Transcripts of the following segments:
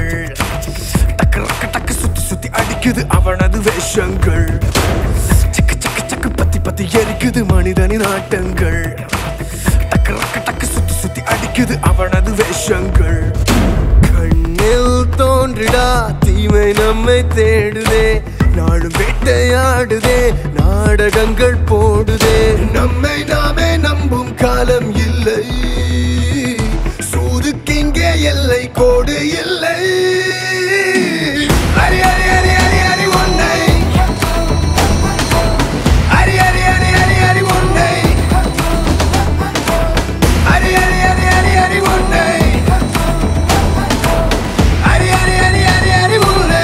டக்கு ரக்க டக்கு சுத்தி சுத்தி அடிக்குது அவனது வேஷங்கள் சக்கு சக்கு சக்கு பத்தி பத்தி எரிக்குது மனிதனின் ஆட்டங்கள் டக்கு ரக்க டக்கு சுத்தி சுத்தி அடிக்குது அவனது வேஷங்கள் கண்ணில் தோன்றிடா தீமை நம்மை தேடுதே நாடு வேட்டையாடுதே நாடகங்கள் போடுதே நம்மை நாமே நம்பும் காலம் இல்லை சூதுக்கிங்கே எல்லை கோடு இல்லை அரி அரி அரி அரி அரி ஒன்னை அரி அரி அரி அரி அரி ஒன்னை அரி அரி அரி அரி அரி ஒன்னை அரி அரி அரி அரி அரி ஒன்னை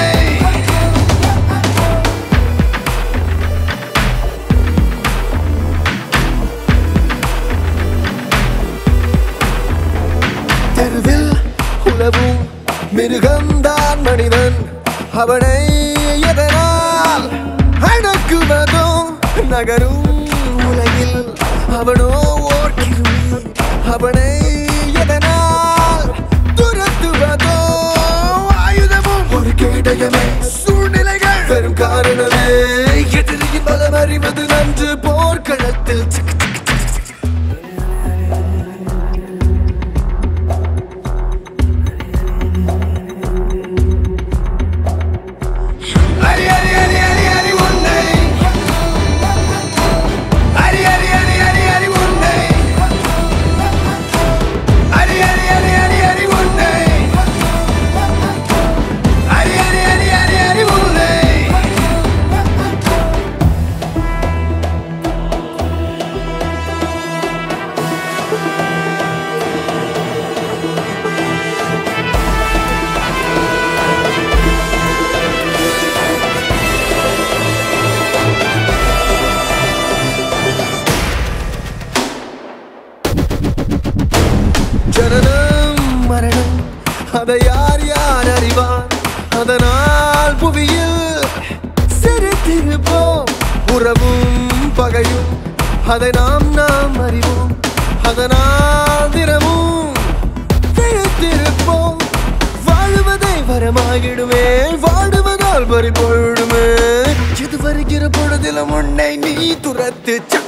தெருவில் உலவும் மிருகம்தான் மனிதன் அவனை எதனால் அடக்குவதோ நகரும் உலகில் அவனோ ஓர் கிருமி அவனை எதனால் துரத்துவதோ ஆயுதமும் ஒரு கேடயமே சூழ்நிலைகள் வெறும் காரணமே எதிரியின் பலம் அறிவது நன்று போர்க்களத்தில் சிக்கு சிக்கு அரி அரி அரி அரி அரி ஒன்னை அரி அரி அரி அரி அரி ஒன்னை அரி அரி அரி அரி அரி ஒன்னை அரி அரி அரி அரி அரி ஒன்னை ஜனனம் மரணம் அதை யார் யார் அறிவார் அதனால் புவியில் சிரித்திருப்போம் உறவும் பகையும் அதை நாம் நாம் அறிவோம் அதனால் தினமும் விழித்திருப்போம் வாழுவதை வரமாகிடுமே வாடுவதால் பறி போயிடுமே இது வருகிற பொழுதிலும் உன்னை நீ துரத்து சக்